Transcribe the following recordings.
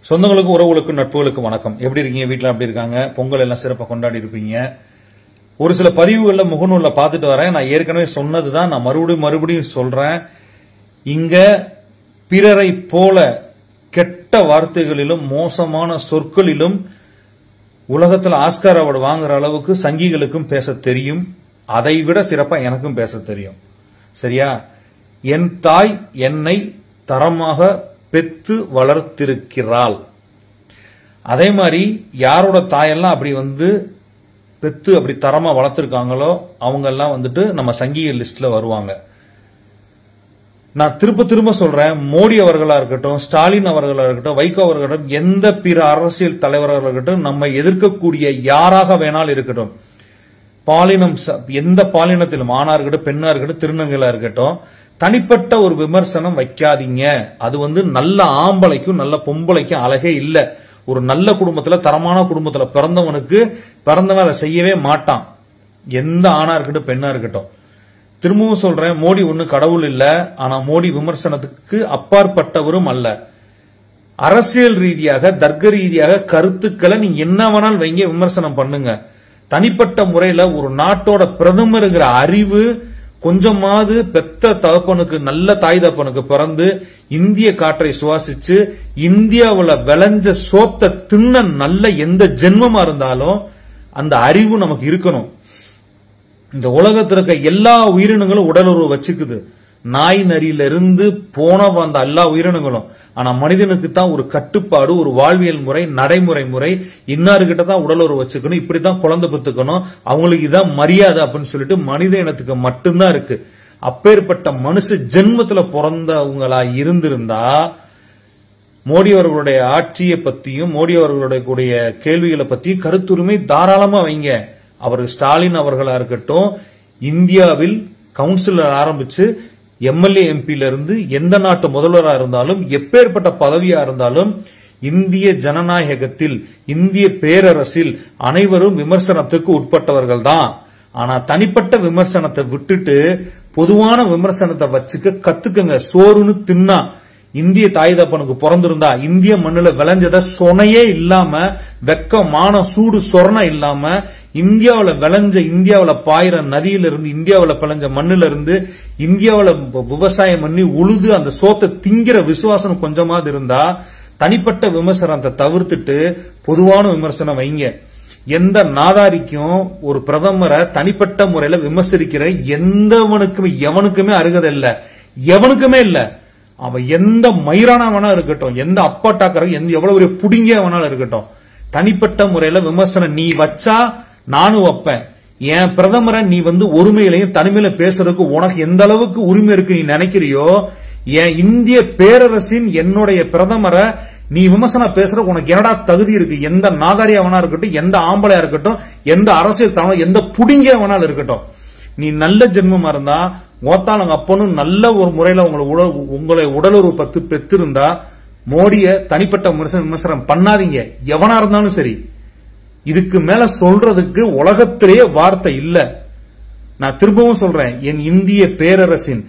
சொந்தங்களுக்கு உறவுகளுக்கு நட்புகளுக்கு வணக்கம் எப்படி இருக்கீங்க வீட்டில் எப்படி இருக்காங்க பொங்கல் எல்லாம் சிறப்பாக கொண்டாடி இருப்பீங்க ஒரு சில பதிவுகள்ல முகநூல்ல பார்த்துட்டு வரேன் நான் ஏற்கனவே சொன்னதுதான் நான் மறுபடியும் மறுபடியும் சொல்றேன் இங்க பிறரை போல கெட்ட வார்த்தைகளிலும் மோசமான சொற்களிலும் உலகத்துல ஆஸ்கார் அவார்டு வாங்குற அளவுக்கு சங்கிகளுக்கும் பேச தெரியும் அதை விட சிறப்பா எனக்கும் பேச தெரியும் சரியா என் தாய் என்னை தரமாக பெத்து வளர்த்திருக்கிறாள் அதே மாதிரி யாரோட தாயெல்லாம் அப்படி வந்து பெத்து அப்படி தரமா வளர்த்திருக்காங்களோ அவங்க எல்லாம் வந்துட்டு நம்ம சங்கிக லிஸ்ட்ல வருவாங்க நான் திரும்ப திரும்ப சொல்றேன் மோடி அவர்களா இருக்கட்டும் ஸ்டாலின் அவர்களா இருக்கட்டும் வைகோ அவர்களா இருக்கட்டும் எந்த பிற அரசியல் தலைவர்களாக இருக்கட்டும் நம்ம எதிர்க்கக்கூடிய யாராக வேணாலும் இருக்கட்டும் பாலினம் ச- எந்த பாலினத்திலும் ஆணா இருக்கட்டும் பெண்ணா இருக்கட்டும் திருநங்கைகளா இருக்கட்டும் தனிப்பட்ட ஒரு விமர்சனம் வைக்காதீங்க அது வந்து நல்ல ஆம்பளைக்கும் நல்ல பொம்பளைக்கும் அழகே இல்ல ஒரு நல்ல குடும்பத்துல தரமான குடும்பத்துல பிறந்தவனுக்கு பிறந்தவன் அதை செய்யவே மாட்டான் எந்த ஆணா இருக்கட்டும் பெண்ணா இருக்கட்டும் திரும்பவும் சொல்றேன் மோடி ஒண்ணு கடவுள் இல்ல ஆனா மோடி விமர்சனத்துக்கு அப்பாற்பட்டவரும் அல்ல அரசியல் ரீதியாக தர்க்க ரீதியாக கருத்துக்களை நீங்க என்ன வேணாலும் வைங்க விமர்சனம் பண்ணுங்க தனிப்பட்ட முறையில ஒரு நாட்டோட பிரதமருங்கிற அறிவு கொஞ்சமாவது பெத்த தகப்பனுக்கு நல்ல தாய் தகப்பனுக்கு பிறந்து இந்திய காற்றை சுவாசிச்சு இந்தியாவுல விளைஞ்ச சோத்த தின்ன நல்ல எந்த ஜென்மமா இருந்தாலும் அந்த அறிவு நமக்கு இருக்கணும் இந்த உலகத்துல இருக்க எல்லா உயிரினங்களும் உடலுறவு வச்சுக்குது நாய் நரியில இருந்து போன வந்த எல்லா உயிரினங்களும் ஆனா மனிதனுக்கு தான் ஒரு கட்டுப்பாடு ஒரு வாழ்வியல் முறை நடைமுறை முறை இன்னாருகிட்ட தான் உடலுறவு வச்சுக்கணும் இப்படித்தான் குழந்தை பெத்துக்கணும் அவங்களுக்கு இதான் மரியாதை அப்படின்னு சொல்லிட்டு மனித இனத்துக்கு மட்டும்தான் இருக்கு அப்பேற்பட்ட மனுஷ ஜென்மத்துல பிறந்தவங்களா இருந்திருந்தா மோடி அவர்களுடைய ஆட்சியை பத்தியும் மோடி அவர்களுடைய கூடிய கேள்விகளை பத்தியும் கருத்துரிமை தாராளமா வைங்க அவர் ஸ்டாலின் அவர்களா இருக்கட்டும் இந்தியாவில் கவுன்சிலர் ஆரம்பிச்சு எம்எல்ஏ எம்பில இருந்து எந்த நாட்டு முதல்வரா இருந்தாலும் எப்பேற்பட்ட பதவியா இருந்தாலும் இந்திய ஜனநாயகத்தில் இந்திய பேரரசில் அனைவரும் விமர்சனத்துக்கு உட்பட்டவர்கள் தான் ஆனா தனிப்பட்ட விமர்சனத்தை விட்டுட்டு பொதுவான விமர்சனத்தை வச்சுக்க கத்துக்குங்க சோறுன்னு தின்னா இந்திய தாய் தப்பனுக்கு பிறந்திருந்தா இந்திய மண்ணுல விளைஞ்சத சொனையே இல்லாம வெக்க மான சூடு சொரணம் இல்லாம இந்தியாவுல விளைஞ்ச இந்தியாவுல பாயிர நதியில இருந்து இந்தியாவுல பிழைஞ்ச மண்ணுல இருந்து இந்தியாவுல வ- விவசாயம் பண்ணி உழுது அந்த சோத்தை திங்கிற விசுவாசம் கொஞ்சமாவது இருந்தா தனிப்பட்ட விமர்சனத்தை தவிர்த்துட்டு பொதுவான விமர்சனம் வைங்க எந்த நாதாரிக்கும் ஒரு பிரதமரை தனிப்பட்ட முறையில விமர்சிக்கிற எந்தவனுக்குமே எவனுக்குமே அருகதை இல்ல எவனுக்குமே இல்ல அவன் எந்த மயிரானா வேணா இருக்கட்டும் எந்த அப்பாட்டாக்கற எந்த எவ்வளவு ஒரு புடிங்கிய வேணாலும் இருக்கட்டும் தனிப்பட்ட முறையில விமர்சனம் நீ வச்சா நானும் வைப்பேன் என் பிரதமரை நீ வந்து ஒருமையிலையும் தனிமையில பேசுறதுக்கு உனக்கு எந்த அளவுக்கு உரிமை இருக்கு நீ நினைக்கிறியோ என் இந்திய பேரரசின் என்னுடைய பிரதமரை நீ விமர்சனம் பேசுற உனக்கு என்னடா தகுதி இருக்கு எந்த நாதாரியா வேணா இருக்கட்டும் எந்த ஆம்பளையா இருக்கட்டும் எந்த அரசியல் தலைவர் எந்த புடிங்கியா வேணாலும் இருக்கட்டும் நீ நல்ல ஜென்மமா இருந்தா ஓத்தாளங்க அப்பனும் நல்ல ஒரு முறையில உங்களை உடல் உங்களை உடலுறவு பத்து பெற்றிருந்தா மோடிய தனிப்பட்ட விமர்சனம் விமர்சனம் பண்ணாதீங்க எவனா இருந்தாலும் சரி இதுக்கு மேல சொல்றதுக்கு உலகத்திலேயே வார்த்தை இல்ல நான் திரும்பவும் சொல்றேன் என் இந்திய பேரரசின்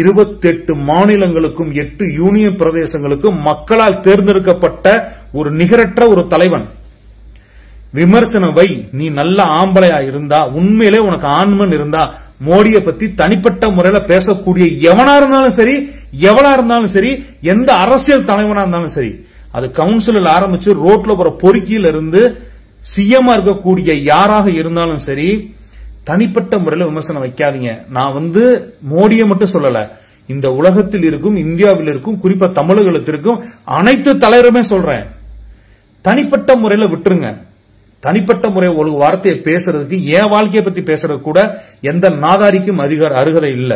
28 மாநிலங்களுக்கும் எட்டு யூனியன் பிரதேசங்களுக்கும் மக்களால் தேர்ந்தெடுக்கப்பட்ட ஒரு நிகரற்ற ஒரு தலைவன் விமர்சனம் வை நீ நல்ல ஆம்பளையா இருந்தா உண்மையிலே உனக்கு ஆண்மன் இருந்தா மோடிய பத்தி தனிப்பட்ட முறையில பேசக்கூடிய எவனா இருந்தாலும் சரி எவனா இருந்தாலும் சரி எந்த அரசியல் தலைவனா இருந்தாலும் சரி அது கவுன்சிலில் ஆரம்பிச்சு ரோட்ல போற பொறுக்கியில இருந்து சிஎம்மா இருக்கக்கூடிய யாராக இருந்தாலும் சரி தனிப்பட்ட முறையில விமர்சனம் வைக்காதீங்க நான் வந்து மோடியை மட்டும் சொல்லல இந்த உலகத்தில் இருக்கும் இந்தியாவில் இருக்கும் குறிப்பா தமிழகத்தில் இருக்கும் அனைத்து தலைவருமே சொல்றேன் தனிப்பட்ட முறையில விட்டுருங்க தனிப்பட்ட முறை ஒரு வார்த்தையை பேசுறதுக்கு என் வாழ்க்கையை பத்தி பேசுறது கூட எந்த நாதாரிக்கும் அதிகார அருகதை இல்லை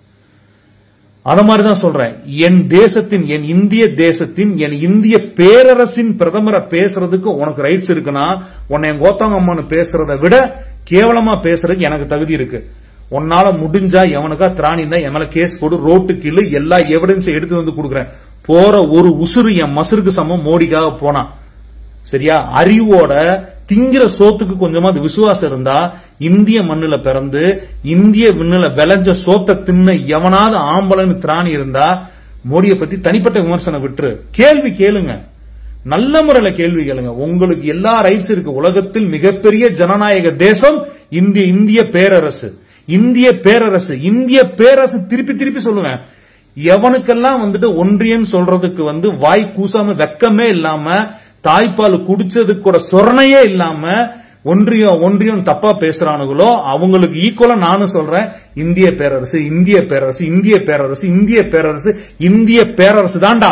அத மாதிரிதான் சொல்றேன் என் தேசத்தின் என் இந்திய தேசத்தின் என் இந்திய பேரரசின் பிரதமரை பேசுறதுக்கு உனக்கு ரைட்ஸ் இருக்குன்னா உன்னை என் கோத்தாங்க அம்மான்னு பேசுறதை விட கேவலமா பேசுறதுக்கு எனக்கு தகுதி இருக்கு உன்னால முடிஞ்சா எவனுக்கா திராணி தான் என் மேல கேஸ் போடு ரோட்டு கீழே எல்லா எவிடன்ஸையும் எடுத்து வந்து கொடுக்குறேன் போற ஒரு உசுறு என் மசுருக்கு சமம் மோடிக்காக போனான் சரியா அறிவோட திங்கிற சோத்துக்கு கொஞ்சமாவது விசுவாசம் இருந்தா இந்திய மண்ணுல பிறந்து இந்திய மண்ணுல விளைஞ்ச சோத்தை தின்ன எவனாவது ஆம்பளைன்னு திராணி இருந்தா மோடியை பத்தி தனிப்பட்ட விமர்சனம் விட்டுரு கேள்வி கேளுங்க நல்ல முறையில கேள்வி கேளுங்க உங்களுக்கு எல்லா ரைட்ஸ் இருக்கு உலகத்தில் மிகப்பெரிய ஜனநாயக தேசம் இந்திய இந்திய பேரரசு இந்திய பேரரசு இந்திய பேரரசு திருப்பி திருப்பி சொல்லுவேன் எவனுக்கெல்லாம் வந்துட்டு ஒன்றியம் சொல்றதுக்கு வந்து வாய் கூசாம வெக்கமே இல்லாம தாய்ப்பால் குடிச்சதுக்கு கூட சொரணையே இல்லாம ஒன்றியம் ஒன்றியம் தப்பா பேசுறானுங்களோ அவங்களுக்கு ஈக்குவலா நானும் சொல்றேன் இந்திய பேரரசு இந்திய பேரரசு இந்திய பேரரசு இந்திய பேரரசு இந்திய பேரரசு தான்டா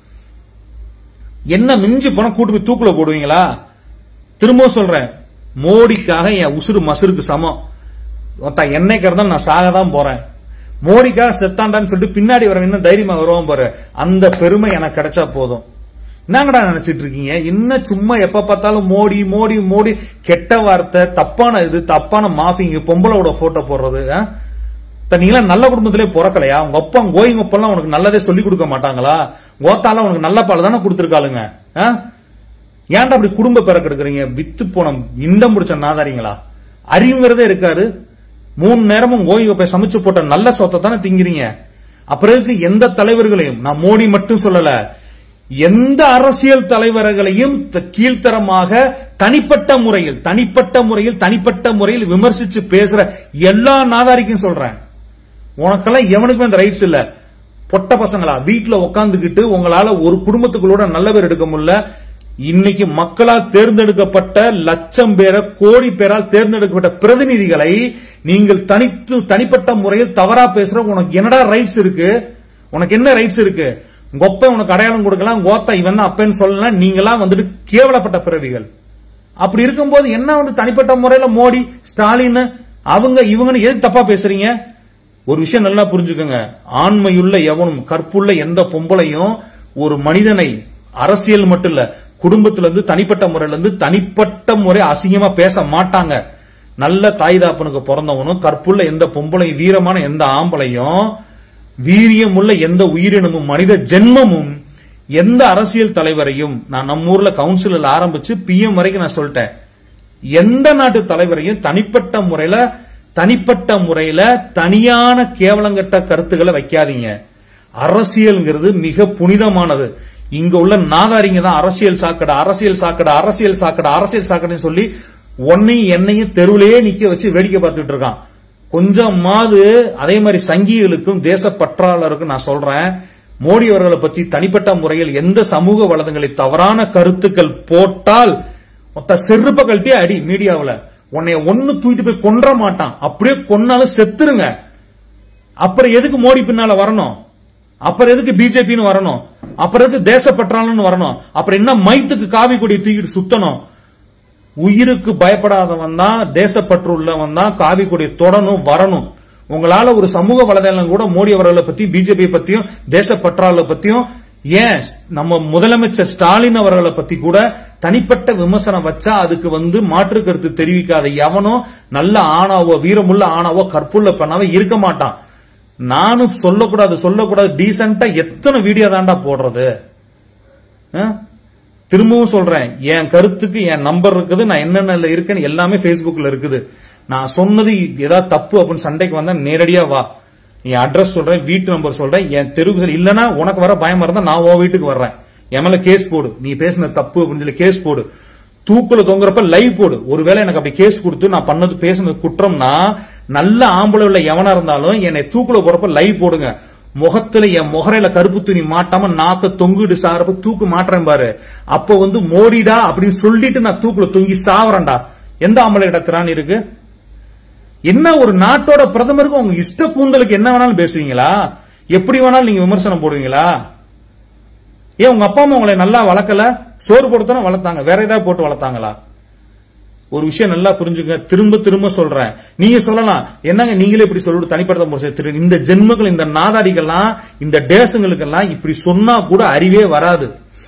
என்ன மிஞ்சி போனா கூட்டு போய் தூக்குல போடுவீங்களா திரும்ப சொல்றேன் மோடிக்காக என் உசுறு மசுருக்கு சமம் ஒருத்தன் என்னைக்கு இருந்தாலும் நான் சாக தான் போறேன் மோடிக்காக செத்தாண்டான்னு சொல்லிட்டு பின்னாடி வர இன்னும் தைரியமா வருவோம் பாரு அந்த பெருமை எனக்கு கிடைச்சா போதும் என்னங்கடா நினைச்சிட்டு இருக்கீங்க என்ன சும்மா எப்ப பார்த்தாலும் மோடி மோடி மோடி கெட்ட வார்த்தை தப்பான இது தப்பான மாஃபிங் பொம்பளோட போட்டோ போடுறது ஆ? த- நீங்களாம் நல்ல குடும்பத்திலே பிறக்கலையா உங்க அப்பா கோயிங்க அப்பெல்லாம் உனக்கு நல்லதே சொல்லி கொடுக்க மாட்டாங்களா கோத்தால உனக்கு நல்ல பால் தானே கொடுத்துருக்காளுங்க ஆ? ஏன்டா அப்படி குடும்ப பேர கெடுக்குறீங்க வித்து போன இண்டம் பிடிச்ச நாதாரிங்களா அறிவுங்கிறதே இருக்காரு மூணு நேரமும் கோயிங்க போய் சமைச்சு போட்ட நல்ல சொத்தை தானே திங்கிறீங்க அப்புறம் எதுக்கு எந்த தலைவர்களையும் நான் மோடி மட்டும் சொல்லல எந்த அரசியல் தலைவர்களையும் த- கீழ்த்தரமாக தனிப்பட்ட முறையில் தனிப்பட்ட முறையில் தனிப்பட்ட முறையில் விமர்சிச்சு பேசுற எல்லா நாதாரிக்கும் சொல்றேன் உனக்கெல்லாம் எவனுக்குமே அந்த ரைட்ஸ் இல்ல பொட்ட பசங்களா வீட்டுல உட்காந்துக்கிட்டு உங்களால ஒரு குடும்பத்துக்குள்ளோட நல்ல பேர் எடுக்க முடியல இன்னைக்கு மக்களால் தேர்ந்தெடுக்கப்பட்ட லட்சம் பேரை கோடி பேரால் தேர்ந்தெடுக்கப்பட்ட பிரதிநிதிகளை நீங்கள் தனித்து தனிப்பட்ட முறையில் தவறா பேசுற உனக்கு என்னடா ரைட்ஸ் இருக்கு உனக்கு என்ன ரைட்ஸ் இருக்கு உங்க அப்பா உனக்கு அடையாளம் கொடுக்கலாம் கோத்தா இவன் தான் அப்பன்னு சொல்லலாம் நீங்களாம் வந்துட்டு கேவலப்பட்ட பிறவிகள் அப்படி இருக்கும்போது என்ன வந்து தனிப்பட்ட முறையில மோடி ஸ்டாலின் அவங்க இவங்கன்னு எது தப்பா பேசுறீங்க ஒரு விஷயம் நல்லா புரிஞ்சுக்கோங்க ஆண்மையுள்ள எவனும் கற்புள்ள எந்த பொம்பளையும் ஒரு மனிதனை அரசியல் மட்டும் இல்ல குடும்பத்துல இருந்து தனிப்பட்ட முறையில இருந்து தனிப்பட்ட முறை அசிங்கமா பேச மாட்டாங்க நல்ல தாய் தாப்பனுக்கு பிறந்தவனும் கற்புள்ள எந்த பொம்பளையும் வீரமான எந்த ஆம்பளையும் வீரியமுள்ள எந்த உயிரினமும் மனித ஜென்மமும் எந்த அரசியல் தலைவரையும் நான் நம்ம ஊர்ல கவுன்சிலில் ஆரம்பிச்சு பிஎம் வரைக்கும் நான் சொல்லிட்டேன் எந்த நாட்டு தலைவரையும் தனிப்பட்ட முறையில தனிப்பட்ட முறையில தனியான கேவலங்கட்ட கருத்துக்களை வைக்காதீங்க அரசியல்ங்கிறது மிக புனிதமானது இங்க உள்ள நாதாரிங்க தான் அரசியல் சாக்கடை அரசியல் சாக்கடை அரசியல் சாக்கடை அரசியல் சாக்கடைன்னு சொல்லி உன்னையும் என்னையும் தெருவிலேயே நிக்க வச்சு வேடிக்கை பார்த்துட்டு இருக்கான் கொஞ்சமாவது அதே மாதிரி சங்கிகளுக்கும் தேசப்பற்றாளருக்கும் நான் சொல்றேன் மோடி அவர்களை பத்தி தனிப்பட்ட முறையில் எந்த சமூக வலதுகளை தவறான கருத்துக்கள் போட்டால் மொத்த செருப்ப கழட்டி அடி மீடியாவுல உன்னைய ஒண்ணு தூக்கிட்டு போய் கொன்ற மாட்டான் அப்படியே கொன்னாலும் செத்துருங்க அப்புறம் எதுக்கு மோடி பின்னால வரணும் அப்புறம் எதுக்கு பிஜேபின்னு வரணும் அப்புறம் எதுக்கு தேசப்பற்றாளன்னு வரணும் அப்புறம் என்ன மைத்துக்கு காவி கொடி தூக்கிட்டு சுத்தணும் உயிருக்கு பயப்படாதவன் தான் தேசப்பற்று உள்ளவன் தான் காவி கொடி தொடணும் வரணும் உங்களால ஒரு சமூக வலைதளம் கூட மோடி அவர்களை பத்தி பிஜேபி பத்தியும் தேசப்பற்றாளரை பத்தியும் ஏன் நம்ம முதலமைச்சர் ஸ்டாலின் அவர்களை பத்தி கூட தனிப்பட்ட விமர்சனம் வச்சா அதுக்கு வந்து மாற்று கருத்து தெரிவிக்காத எவனோ நல்ல ஆணாவோ வீரமுள்ள ஆணாவோ கற்புள்ள பண்ணாவோ இருக்க மாட்டான் நானும் சொல்லக்கூடாது சொல்லக்கூடாது டீசெண்டா எத்தனை வீடியோ தாண்டா போடுறது ஆ? திரும்பவும் சொல்றேன் என் கருத்துக்கு என் நம்பர் இருக்குது நான் என்னென்ன இருக்கேன்னு எல்லாமே Facebookல இருக்குது நான் சொன்னது ஏதாவது தப்பு அப்படின்னு சண்டைக்கு வந்தா நேரடியா வா என் அட்ரஸ் சொல்றேன் வீட்டு நம்பர் சொல்றேன் என் தெருவுகள் இல்லனா உனக்கு வர பயமா இருந்தா நான் உன் வீட்டுக்கு வர்றேன் என் மேல கேஸ் போடு நீ பேசின தப்பு அப்படின்னு சொல்லி கேஸ் போடு தூக்குல தொங்குறப்ப லைவ் போடு ஒருவேளை எனக்கு அப்படி கேஸ் கொடுத்து நான் பண்ணது பேசுனது குற்றம்னா நல்ல ஆம்பளை உள்ள எவனா இருந்தாலும் என்னை தூக்குல போறப்ப லைவ் போடுங்க முகத்துல என் முகரையில கருப்பு துணி மாட்டாம நாக்க தொங்கிட்டு சாரப்ப தூக்கு மாட்டுறேன் பாரு அப்ப வந்து மோடிடா அப்படின்னு சொல்லிட்டு நான் தூக்குல தொங்கி சாவறேன்டா எந்த ஆம்பளை இடத்துறான்னு இருக்கு என்ன ஒரு நாட்டோட பிரதமருக்கு உங்க இஷ்ட கூந்தலுக்கு என்ன வேணாலும் பேசுவீங்களா எப்படி வேணாலும் நீங்க விமர்சனம் போடுவீங்களா ஏன் உங்க அப்பா அம்மா உங்களை நல்லா வளர்க்கல சோறு போட்டு தானே வளர்த்தாங்க வேற ஏதாவது போட்டு வளர்த்தாங்களா ஒரு விஷயம் நல்லா புரிஞ்சுங்க திரும்ப திரும்ப சொல்றேன் நீங்க சொல்லலாம் என்னங்க நீங்களே இப்படி சொல்லிட்டு தனிப்பட்ட முறை திரு- இந்த ஜென்மங்கள் இந்த நாதாரிகள்லாம் இந்த டேசங்களுக்கெல்லாம் இப்படி சொன்னா கூட அறிவே வராது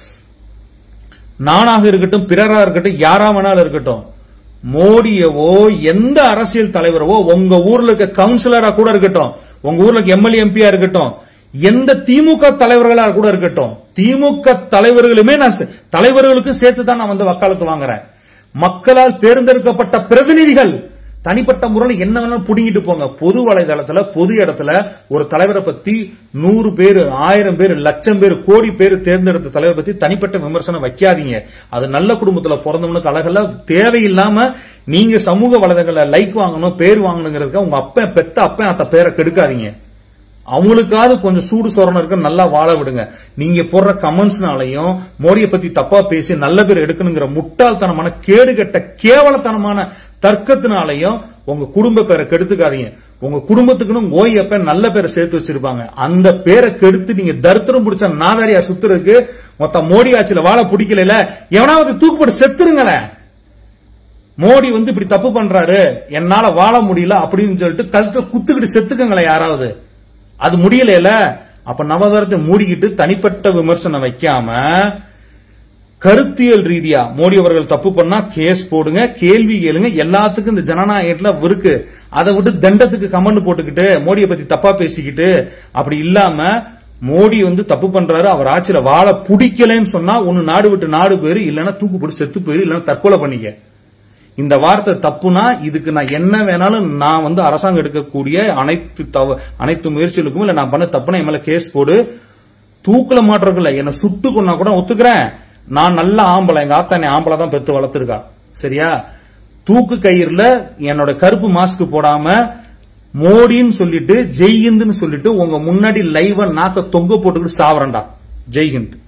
நானாக இருக்கட்டும் பிறரா இருக்கட்டும் யாரா வேணாலும் இருக்கட்டும் மோடியவோ எந்த அரசியல் தலைவரவோ உங்க ஊர்ல இருக்க கவுன்சிலரா கூட இருக்கட்டும் உங்க ஊர்ல இருக்க எம்எல்ஏ எம்பியா இருக்கட்டும் எந்த திமுக தலைவர்களா கூட இருக்கட்டும் திமுக தலைவர்களுமே நான் சே- தலைவர்களுக்கும் சேர்த்து தான் நான் வந்து வக்காலத்து வாங்குறேன் மக்களால் தேர்ந்தெடுக்கப்பட்ட பிரதிநிதிகள் தனிப்பட்ட முறையில் என்ன வேணாலும் புடுங்கிட்டு போங்க பொது வலைதளத்துல பொது இடத்துல ஒரு தலைவரை பத்தி நூறு பேர் ஆயிரம் பேர் லட்சம் பேர் கோடி பேர் தேர்ந்தெடுத்த தலைவரை பத்தி தனிப்பட்ட விமர்சனம் வைக்காதீங்க அது நல்ல குடும்பத்துல பிறந்தவனுக்கு அழகல்ல தேவையில்லாம நீங்க சமூக வலைதளங்கள்ல லைக் வாங்கணும் பேர் வாங்கணுங்கிறதுக்கு உங்க அப்பன் பெத்த அப்பன் அத்த பேரை கெடுக்காதீங்க அவங்களுக்காவது கொஞ்சம் சூடு சொரணம் இருக்கு நல்லா வாழ விடுங்க நீங்க போடுற கமெண்ட்ஸ்னாலையும் மோடியை பத்தி தப்பா பேசி நல்ல பேர் எடுக்கணுங்கிற முட்டாள்தனமான கேடுகட்ட கேவலத்தனமான தர்க்கத்தினாலையும் உங்க குடும்ப பேரை கெடுத்துக்காதீங்க உங்க குடும்பத்துக்குன்னு ஓய்யப்ப நல்ல பேரை சேர்த்து வச்சிருப்பாங்க அந்த பேரை கெடுத்து நீங்க தரித்திரம் பிடிச்ச நாதாரியா சுத்துறதுக்கு மொத்த மோடி ஆட்சியில வாழ பிடிக்கல எவனாவது தூக்குப்பட்டு செத்துருங்களேன் மோடி வந்து இப்படி தப்பு பண்றாரு என்னால வாழ முடியல அப்படின்னு சொல்லிட்டு கழுத்துல குத்துக்கிட்டு செத்துக்கங்களேன் யாராவது அது முடியல அப்ப நவதாரத்தை மூடிக்கிட்டு தனிப்பட்ட விமர்சனம் வைக்காம கருத்தியல் ரீதியா மோடி அவர்கள் தப்பு பண்ணா கேஸ் போடுங்க கேள்வி கேளுங்க எல்லாத்துக்கும் இந்த ஜனநாயகத்துல இருக்கு அதை விட்டு தண்டத்துக்கு கமெண்ட் போட்டுக்கிட்டு மோடியை பத்தி தப்பா பேசிக்கிட்டு அப்படி இல்லாம மோடி வந்து தப்பு பண்றாரு அவர் ஆட்சியில வாழ பிடிக்கலன்னு சொன்னா ஒன்னு நாடு விட்டு நாடு போயிரு இல்லைன்னா தூக்கு போட்டு செத்து போயிரு இல்லைன்னா தற்கொலை பண்ணிக்க இந்த வார்த்தை தப்புனா இதுக்கு நான் என்ன வேணாலும் நான் வந்து அரசாங்கம் எடுக்கக்கூடிய அனைத்து தவ அனைத்து முயற்சிகளுக்கும் இல்ல நான் பண்ண தப்புனா என் மேல கேஸ் போடு தூக்கல மாட்டுறதுல என்ன சுட்டு கொன்னா கூட ஒத்துக்கிறேன் நான் நல்ல ஆம்பளை எங்க ஆத்தா என்னை ஆம்பளை தான் பெத்து வளர்த்துருக்கா சரியா தூக்கு கயிறுல என்னோட கருப்பு மாஸ்க் போடாம மோடின்னு சொல்லிட்டு ஜெய்ஹிந்துன்னு சொல்லிட்டு உங்க முன்னாடி லைவா நாக்க தொங்க போட்டுக்கிட்டு சாவரண்டா ஜெய்ஹிந்த்